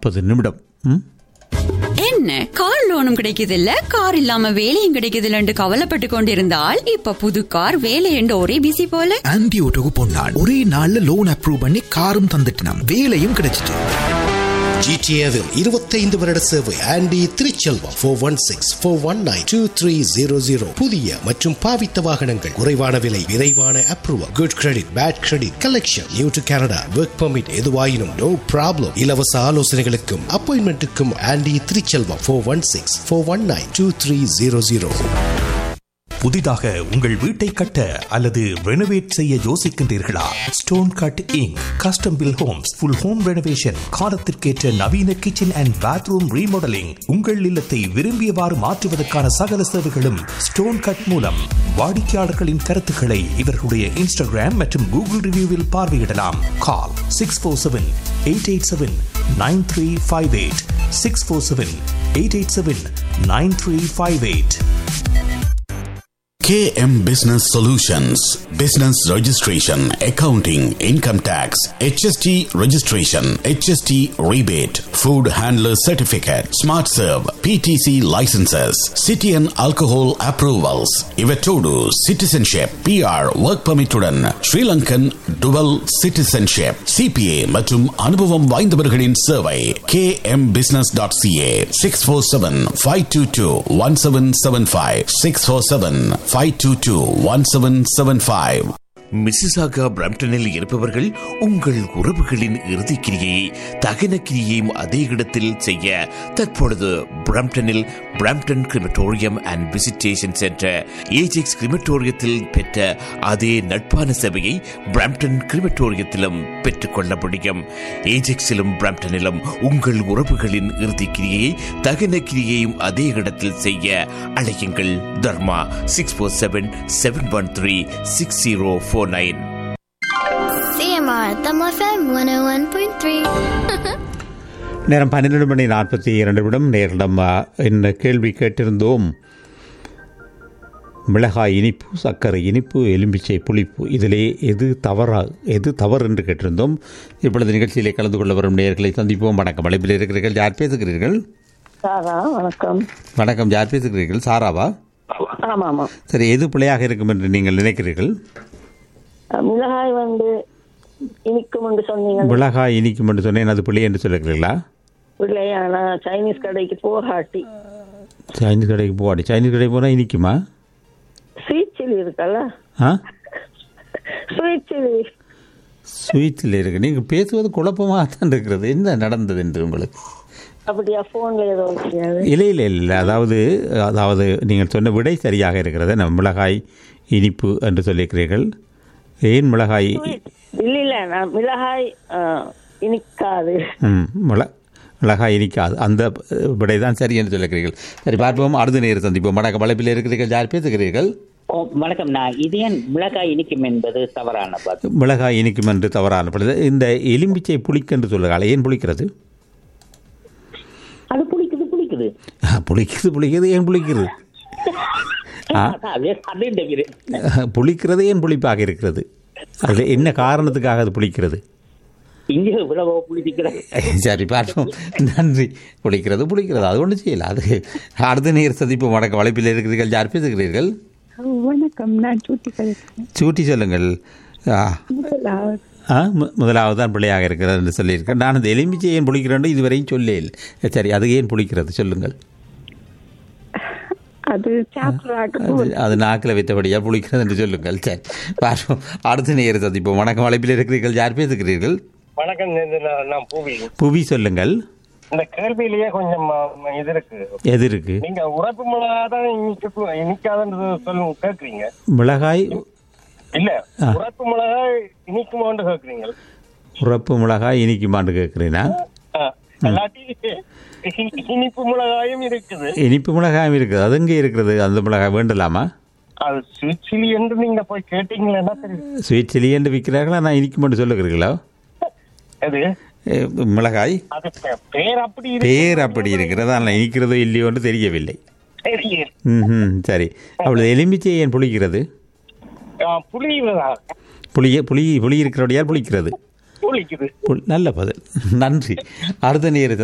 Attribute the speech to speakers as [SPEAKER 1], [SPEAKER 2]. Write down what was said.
[SPEAKER 1] நாற்பது நிமிடம் ம்
[SPEAKER 2] என்ன கார் லோனும் கிடைக்குது இல்ல கார் இல்லாம வேலையும் கிடைக்குது இல்லன்னு கவலைப்பட்டு கொண்டிருந்தால் இப்ப புது கார் வேலை என்று ஒரே பிசி போல
[SPEAKER 3] ஆன்டி ஓட்டோக்கு போனான் ஒரே நாள்ல லோன் அப்ரூவ் பண்ணி காரும் தந்துட்டான் வேலையும் கிடைச்சிட்டு
[SPEAKER 4] ஜிடிஏவில் இருபத்தைந்து வருட சேவை Andy Thiruchelvam four one six four one nine two three zero zero புதிய மற்றும் பாவித்த வாகனங்கள் குறைவான விலை விரைவான approval good credit bad credit collection new to Canada work permit எதுவாயினும் நோ ப்ராப்ளம் இலவச ஆலோசனைகளுக்கும் அப்பாயின்மெண்ட்டுக்கும் Andy Thiruchelvam four one six four one nine two three zero zero
[SPEAKER 5] புதிதாக உங்கள் வீட்டை கட்ட அல்லது ரெனோவேட் செய்ய யோசிக்கின்றீர்களா Stone Cut Inc Custom Built Homes full home renovation காலத்திற்கேற்ற நவீன கிச்சன் அண்ட் பாத்ரூம் ரீமாடலிங் உங்கள் இல்லத்தை விரும்பியவாறு மாற்றுவதற்கான சகல சேவைகளும் ஸ்டோன் கட் மூலம் வாடிக்கையாளர்களின் கருத்துக்களை இவர்களுடைய இன்ஸ்டாகிராம் மற்றும் கூகுள் ரிவ்யூவில் பார்வையிடலாம் call six four seven eight eight seven nine three five eight six four seven eight eight seven nine three five eight
[SPEAKER 6] KM Business Solutions Business Registration, Accounting, Income Tax, HST Registration, HST Rebate, Food Handler Certificate, Smart Serve, PTC Licenses, City and Alcohol Approvals, Ivetodu, Citizenship, PR, Work Permit உடன் Sri Lankan Dual Citizenship, CPA மற்றும் அனுபவம் வாய்ந்தவர்களின் சேவை kmbusiness.ca 647-522-1775 647-522-1775
[SPEAKER 5] Mississauga பிரம்டனில் இருப்பவர்கள் உங்கள் உறவுகளின் இறுதிக்கிரியை தகன கிரியையும் அதே இடத்தில் செய்ய தற்பொழுது பிரம்டனில் Brampton crematorium and visitation centre Ajax கிரிமட்டோரியத்தில் பெற்ற அதே நட்பான சேவையை பிரம்டன் கிரிமட்டோரியத்திலும் பெற்றுக்கொள்ள முடியும் ஏஜெக்ஸிலும் பிரம்டனிலும் உங்கள் உறவுகளின் இறுதிக்கிரியை தகன கிரியையும் அதே இடத்தில் செய்ய அழையுங்கள் Dharma six four seven seven one three six zero four nine
[SPEAKER 7] CMR, Tama FM 101.3.
[SPEAKER 1] நேரம் பன்னிரெண்டு மணி நாற்பத்தி இரண்டு நிமிடம் நேரிடம் ஆ, இந்த கேள்வி கேட்டிருந்தோம் மிளகாய் இனிப்பு சர்க்கரை இனிப்பு எலும்பிச்சை புளிப்பு இதிலே எது தவறா எது தவறு என்று கேட்டிருந்தோம் இப்பொழுது நிகழ்ச்சியிலே கலந்து கொள்ள வரும் நேர்களை சந்திப்போம் வணக்கம் அழைப்பில் இருக்கிறீர்கள் யார் பேசுகிறீர்கள்
[SPEAKER 8] சாரா வணக்கம்
[SPEAKER 1] வணக்கம் யார் பேசுகிறீர்கள் சாராவா
[SPEAKER 8] ஆமா ஆமா
[SPEAKER 1] சரி எது பிழையாக இருக்கும் என்று நீங்கள் நினைக்கிறீர்கள்
[SPEAKER 8] அஹ் மிளகாய் வந்து இனிக்கும் என்று சொன்னீங்க
[SPEAKER 1] மிளகாய் இனிக்கும் என்று சொன்னேன் அது பிழை என்று சொல்லுகிறீர்களா
[SPEAKER 8] இல்லை ஆனா சைனீஸ் கடைக்கு போகாட்டி
[SPEAKER 1] சைனீஸ் கடைக்கு போவாடி சைனீஸ் கடைக்கு போனால் இனிக்குமா
[SPEAKER 8] ஸ்வீட் சில்லி இருக்குல்ல
[SPEAKER 1] ஆ
[SPEAKER 8] ஸ்வீட் சில்லி
[SPEAKER 1] ஸ்வீட்ஸில் இருக்கு நீங்கள் பேசுவது குழப்பமாக தான் இருக்கிறது என்ன நடந்தது என்று உங்களுக்கு
[SPEAKER 8] அப்படியா போன்ல ஏதோ தெரியாது
[SPEAKER 1] இல்லை இல்லை இல்லை அதாவது அதாவது நீங்கள் சொன்ன விடை சரியாக இருக்கிறது நம்ம மிளகாய் இனிப்பு என்று சொல்லியிருக்கிறீர்கள் ஏன் மிளகாய்
[SPEAKER 8] இல்ல இல்ல நான் மிளகாய் அஹ், இனிக்காது
[SPEAKER 1] ம் மிள மிளகாய் இனிக்காது அந்த அஹ், விடை தான் சரி என்று சொல்லியிருக்கிறீர்கள் சரி பார்ப்போம் அடுத்த நேரம் சந்திப்போம் வணக்கம் வளைப்பில் இருக்கிறீர்கள் யார் பேசுகிறீர்கள்
[SPEAKER 9] ஓ, வணக்கம் நான் இது ஏன் மிளகாய் இனிக்கும் என்பது தவறான பதில்
[SPEAKER 1] மிளகாய் இனிக்கும் என்று தவறான பொழுது இந்த எலும்பிச்சை புளிக்கு என்று சொல்லுங்கள் ஏன் புளிக்கிறது
[SPEAKER 9] அது புளிக்குது புளிக்குது
[SPEAKER 1] புளிக்கிறது புளிக்கிறது ஏன் புளிக்கிறது ஆ
[SPEAKER 9] அது அது இந்த விரு-
[SPEAKER 1] புளிக்கிறது ஏன் புளிப்பாக இருக்கிறது அதில் என்ன காரணத்துக்காக அது புளிக்கிறது
[SPEAKER 9] இங்கே இவ்வளவோ புளிக்கிறது
[SPEAKER 1] சரி பார்ப்போம் நன்றி புளிக்கிறது புளிக்கிறது அது ஒன்றும் செய்யல அது அடுத்த நேர் சந்திப்பு வணக்கம் வளைப்பில் இருக்கிறீர்கள் யார் பேசுகிறீர்கள்
[SPEAKER 10] வணக்கம் நான் சூட்டி கழிக்கிறேன்
[SPEAKER 1] சூட்டி சொல்லுங்கள் ஆ,
[SPEAKER 10] முதலாவது
[SPEAKER 1] ஆ மு- முதலாவது தான் பிள்ளையாக இருக்கிறது என்று சொல்லியிருக்கேன் நான் அந்த எலுமிச்சை ஏன் புளிக்கிறேன் இதுவரையும் சொல்லே இல்லை சரி அது ஏன் புளிக்கிறது சொல்லுங்கள்
[SPEAKER 10] அது சாப்பிட்றாக்கு
[SPEAKER 1] அது அது நாக்கில் வைத்தபடியாக புளிக்கிறது என்று சொல்லுங்கள் சரி பார்ப்போம் அடுத்த நேர் சந்திப்போம் வணக்கம் வளைப்பில் இருக்கிறீர்கள் யார் பேசுகிறீர்கள்
[SPEAKER 11] வணக்கம் இந்த நான் நான் பூவி
[SPEAKER 1] புவி சொல்லுங்கள்
[SPEAKER 11] இந்த கேள்வியிலேயே கொஞ்சம் ஆ, இது இருக்கு
[SPEAKER 1] எது இருக்கு
[SPEAKER 11] நீங்க உரப்பு மிளகா தான் இனிக்கு இனிக்காதுன்னு சொல்லு கேக்குறீங்க
[SPEAKER 1] மிளகாய்
[SPEAKER 11] இல்ல
[SPEAKER 1] ஆ.
[SPEAKER 11] உரப்பு மிளகாய் இனிக்குமான்னு கேக்குறீங்க
[SPEAKER 1] உரப்பு மிளகாய் இனிக்குமான்னு கேட்குறீனா
[SPEAKER 11] ஆ, இல்லாட்டி இனிப்பு மிளகாயும் இருக்குது
[SPEAKER 1] இனிப்பு மிளகாயும் இருக்குது அது எங்கே இருக்கிறது அந்த மிளகாய் வேண்டலாமா
[SPEAKER 11] அது ஸ்வீட் சில்லி என்று நீங்க போய் கேட்டீங்களா தெரியும்
[SPEAKER 1] ஸ்வீட் சில்லி என்று விற்கிறார்களா நான் இனிக்குமென்று சொல்லுகிறீங்களா
[SPEAKER 11] அது
[SPEAKER 1] ஏ, மிளகாய்
[SPEAKER 11] அது பே- பேர் அப்படி இருக்கு.
[SPEAKER 1] பேர் அப்படி இருக்கிறது ஆனால் இனிக்கிறதோ இல்லையோன்னு தெரியவில்லை
[SPEAKER 11] தெரியல.
[SPEAKER 1] ம் சரி அவ்வளவு எலுமிச்சை ஏன் புளிக்கிறது
[SPEAKER 11] ஆ, புளியுதா
[SPEAKER 1] புளிய புளி புளி இருக்கிறபடியால் புளிக்கிறது
[SPEAKER 11] புளிக்குது
[SPEAKER 1] புல்- நல்ல பதில் நன்றி அடுத்த நேரத்தை